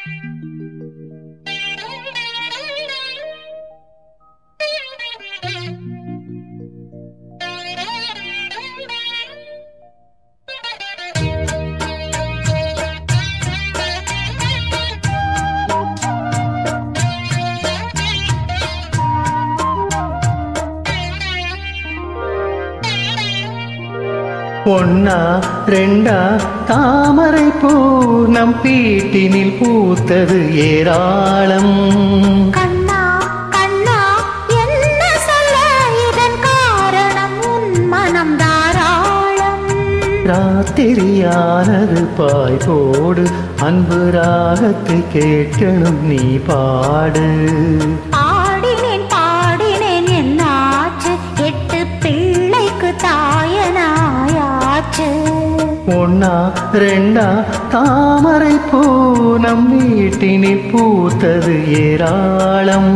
ஒன்னா ரெண்டா தாமரை பூ நம் வீட்டினில் பூத்தது ஏராளம் கண்ணா கண்ணா என்ன சொல்ல இதன் காரணம் உன் மனம் தாராளம் ராத்திரியானது பாய் போடு அன்பு ராகத்தை கேட்கணும் நீ பாடு பாடினேன் பாடினேன் என்னாச்சு எட்டு பிள்ளைக்கு தாயனாயாச்சு ஒன்னா ரெண்டா தாமரை பூ நம் வீட்டினில் பூத்தது ஏராளம்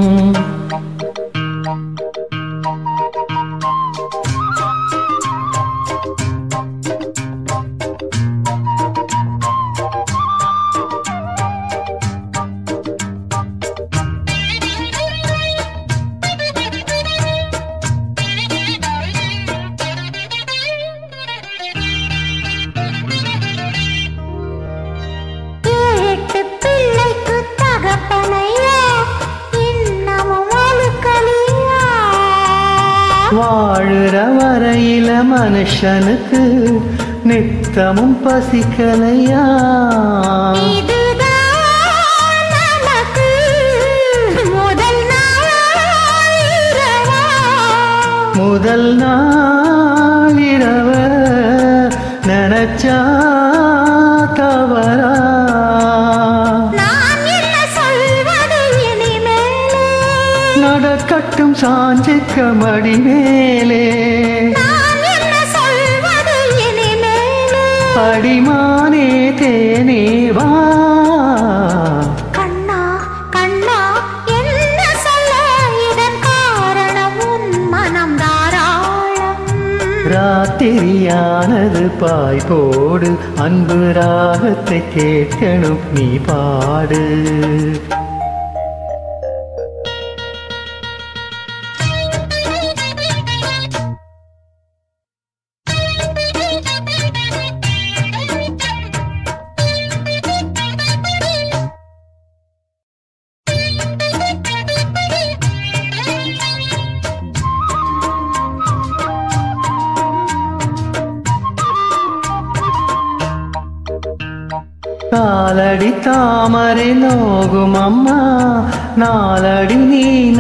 எட்டு பிள்ளைக்கு தகப்பனையா இன்னமும் ஒழுக்கலியா வாழுற வரையில மனுஷனுக்கு நித்தமும் பசிக்கலையா இதுதான் நமக்கு முதல் நாள் இரவா. முதல் நாள் இரவ நினைச்சா தவறா நான் என்ன சொல்வது இனிமேலே? நடக்கட்டும் சாஞ்சிக்க மடி மேலே நான் என்ன சொல்வது இனிமேலே? அடிமானே தேனே வா கண்ணா கண்ணா என்ன சொல்ல இதன் காரணம் உன் மனம் தாராளம் ராத்திரியானது பாய் போடு அன்பு ராகத்தை கேட்கணும் நீ பாடு காலடி தாமரை நோகும் அம்மா நாலடி நீ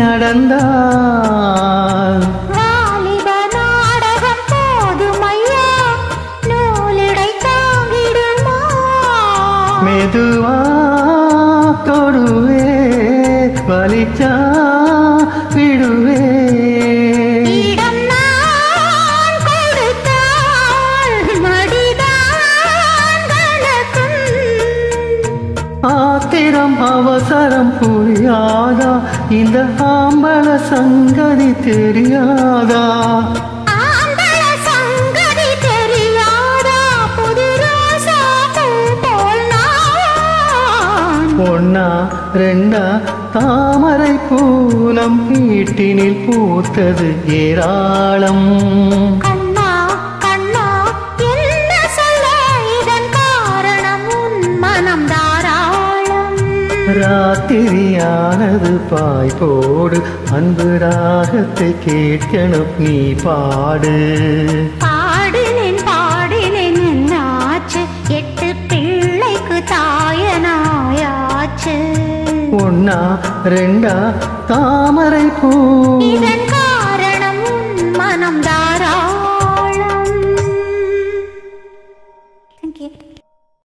நடந்தால் வாலிப நாடகம் போதுமையா நூலிடை தாங்கிடுமா மெதுவா தொடுவே வலிச்சா விடுவே இடம் நான் கொடுத்தால் மடிதான் கலக்கும் ஆத்திரம் அவசரம் புரியாதா இந்த ஆம்பள சங்கதி தெரியாதா ஆம்பள சங்கதி தெரியாதா புது ரோசா பூ போல் நான் ஒன்னா ரெண்டா தாமரை பூனம் வீட்டினில் பூத்தது ஏராளம் கண்ணா கண்ணா என்ன சொல்ல இதன் காரணம் உன் மனம் தாராளம் ராத்திரியானது பாய் போடு அன்பு ராகத்தை கேட்கணும் நீ பாடு பாடினேன் பாடினேன் என்னாச்சு எட்டு பிள்ளைக்கு தாயனாயாச்சு ஒன்னா ரெண்டா தாமரை பூ